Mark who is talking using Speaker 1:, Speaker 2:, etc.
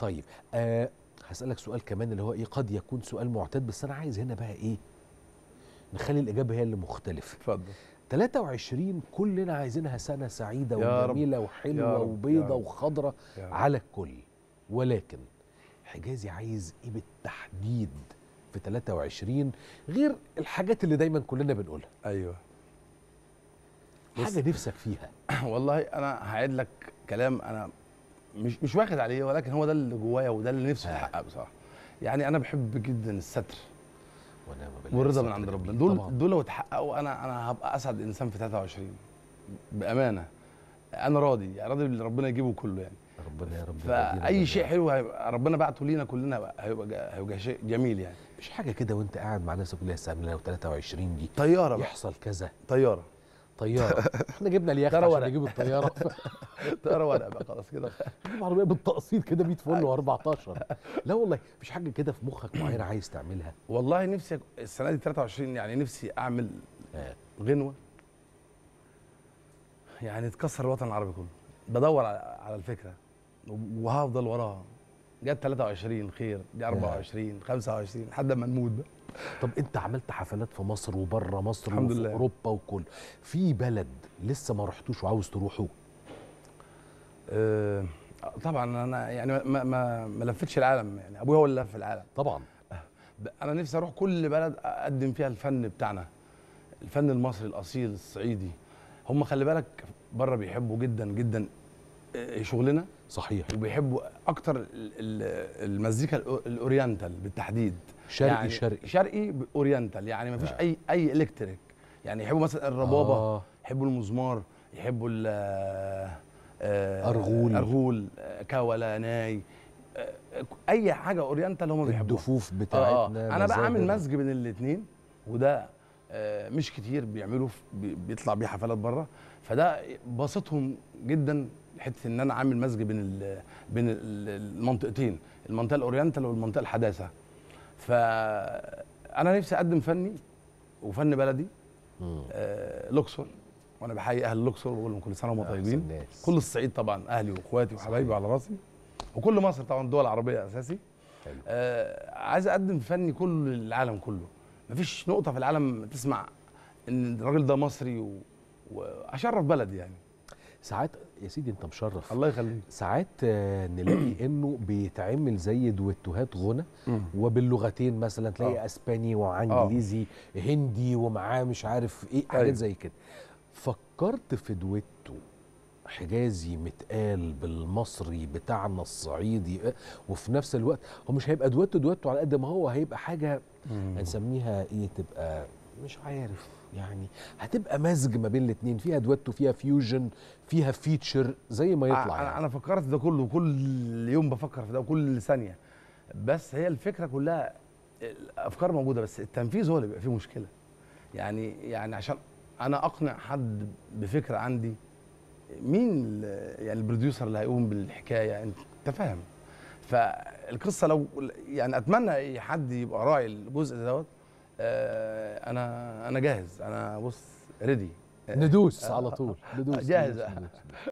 Speaker 1: طيب آه هسألك سؤال كمان اللي هو ايه قد يكون سؤال معتاد بس انا عايز هنا بقى ايه نخلي الإجابة هي اللي مختلفة
Speaker 2: اتفضل
Speaker 1: 23 كلنا عايزينها سنة سعيدة
Speaker 2: يا رب.
Speaker 1: وجميلة
Speaker 2: يا
Speaker 1: وحلوة
Speaker 2: رب.
Speaker 1: وبيضة
Speaker 2: يا رب.
Speaker 1: وخضرة
Speaker 2: يا رب.
Speaker 1: على الكل ولكن حجازي عايز ايه بالتحديد في 23 غير الحاجات اللي دايما كلنا بنقولها
Speaker 2: ايوه بص.
Speaker 1: حاجة نفسك فيها
Speaker 2: والله انا هعيد لك كلام انا مش مش واخد عليه ولكن هو ده اللي جوايا وده اللي نفسي
Speaker 1: آه.
Speaker 2: يتحقق بصراحه يعني انا بحب جدا الستر
Speaker 1: وانا ما بالله
Speaker 2: والرضا من
Speaker 1: ستر
Speaker 2: عند
Speaker 1: جميل.
Speaker 2: ربنا دول
Speaker 1: طبعا
Speaker 2: دول لو اتحققوا انا انا هبقى اسعد انسان في 23 بامانه انا راضي يعني راضي باللي ربنا يجيبه كله يعني
Speaker 1: ربنا يا رب يهدينا
Speaker 2: فاي شيء
Speaker 1: جميعاً.
Speaker 2: حلو هيبقى ربنا بعته لينا كلنا بقى هيبقى جا- هيبقى شيء جميل يعني
Speaker 1: مش حاجه كده وانت قاعد مع نفسك كلها سنه لو 23 دي
Speaker 2: طياره بقى
Speaker 1: يحصل كذا
Speaker 2: طياره
Speaker 1: طياره احنا جبنا اليخت
Speaker 2: ترى
Speaker 1: عشان
Speaker 2: ورق.
Speaker 1: نجيب الطياره
Speaker 2: طياره ورقه بقى خلاص كده
Speaker 1: نجيب عربيه بالتقسيط كده 100 فل و14 لا والله مفيش حاجه كده في مخك معينه عايز تعملها
Speaker 2: والله نفسي أك- السنه دي 23 يعني نفسي اعمل
Speaker 1: آه.
Speaker 2: غنوه يعني تكسر الوطن العربي كله بدور على على الفكره وهفضل وراها جت 23 خير دي 24 25 لحد ما نموت بقى
Speaker 1: طب انت عملت حفلات في مصر وبره مصر
Speaker 2: الحمد
Speaker 1: وفي
Speaker 2: لله.
Speaker 1: اوروبا وكل في بلد لسه ما رحتوش وعاوز تروحوا
Speaker 2: أه طبعا انا يعني ما ما ما لفتش العالم يعني ابويا هو اللي لف العالم
Speaker 1: طبعا
Speaker 2: ب- انا نفسي اروح كل بلد اقدم فيها الفن بتاعنا الفن المصري الاصيل الصعيدي هم خلي بالك بره بيحبوا جدا جدا آه، شغلنا
Speaker 1: صحيح
Speaker 2: وبيحبوا اكتر ال- ال- المزيكا الأو- الاورينتال بالتحديد
Speaker 1: شرقي
Speaker 2: يعني
Speaker 1: شرقي
Speaker 2: شرقي ب- اورينتال يعني ما فيش
Speaker 1: آه.
Speaker 2: اي اي الكتريك يعني يحبوا مثلا الربابه
Speaker 1: آه.
Speaker 2: يحبوا المزمار يحبوا ال آه،
Speaker 1: أرغول.
Speaker 2: ارغول آه، كولا ناي آه، اي حاجه اورينتال هم بيحبوها
Speaker 1: الدفوف
Speaker 2: اه
Speaker 1: بتاعتنا
Speaker 2: انا بقى عامل
Speaker 1: مزاهر.
Speaker 2: مزج بين الاثنين وده آه، مش كتير بيعملوا في- بي- بيطلع بيه حفلات بره فده بسطهم جدا حته ان انا عامل مزج بين ال بين ال- المنطقتين المنطقه الاورينتال والمنطقه الحداثه فانا نفسي اقدم فني وفن بلدي
Speaker 1: مم.
Speaker 2: آه، الاقصر وانا بحيي اهل الاقصر وبقول لهم كل سنه وهم
Speaker 1: أحسن
Speaker 2: طيبين
Speaker 1: ناس.
Speaker 2: كل الصعيد طبعا اهلي واخواتي وحبايبي
Speaker 1: صحيح.
Speaker 2: على راسي وكل مصر طبعا الدول العربيه اساسي
Speaker 1: حلو.
Speaker 2: آه عايز اقدم فني كل العالم كله مفيش نقطه في العالم تسمع ان الراجل ده مصري و... واشرف بلدي يعني
Speaker 1: ساعات يا سيدي انت مشرف
Speaker 2: الله يخليك
Speaker 1: ساعات آه، نلاقي انه بيتعمل زي دويتوهات غنى وباللغتين مثلا تلاقي
Speaker 2: آه.
Speaker 1: اسباني وانجليزي هندي ومعاه مش عارف ايه حاجات
Speaker 2: أيوة.
Speaker 1: زي كده فكرت في دويتو حجازي متقال بالمصري بتاعنا الصعيدي آه، وفي نفس الوقت هو مش هيبقى دويتو دويتو على قد ما هو هيبقى حاجه هنسميها ايه تبقى مش عارف يعني هتبقى مزج ما بين الاتنين فيها دويتو فيها فيوجن فيها فيتشر زي ما يطلع
Speaker 2: انا
Speaker 1: يعني.
Speaker 2: انا فكرت في ده كله كل يوم بفكر في ده وكل ثانيه بس هي الفكره كلها الافكار موجوده بس التنفيذ هو اللي بيبقى فيه مشكله يعني يعني عشان انا اقنع حد بفكره عندي مين ال- يعني البروديوسر اللي هيقوم بالحكايه انت فاهم فالقصه لو يعني اتمنى اي حد يبقى راعي الجزء دوت آه، انا انا جاهز انا بص ريدي
Speaker 1: ندوس على طول ندوس
Speaker 2: جاهز.
Speaker 1: ندوس، ندوس.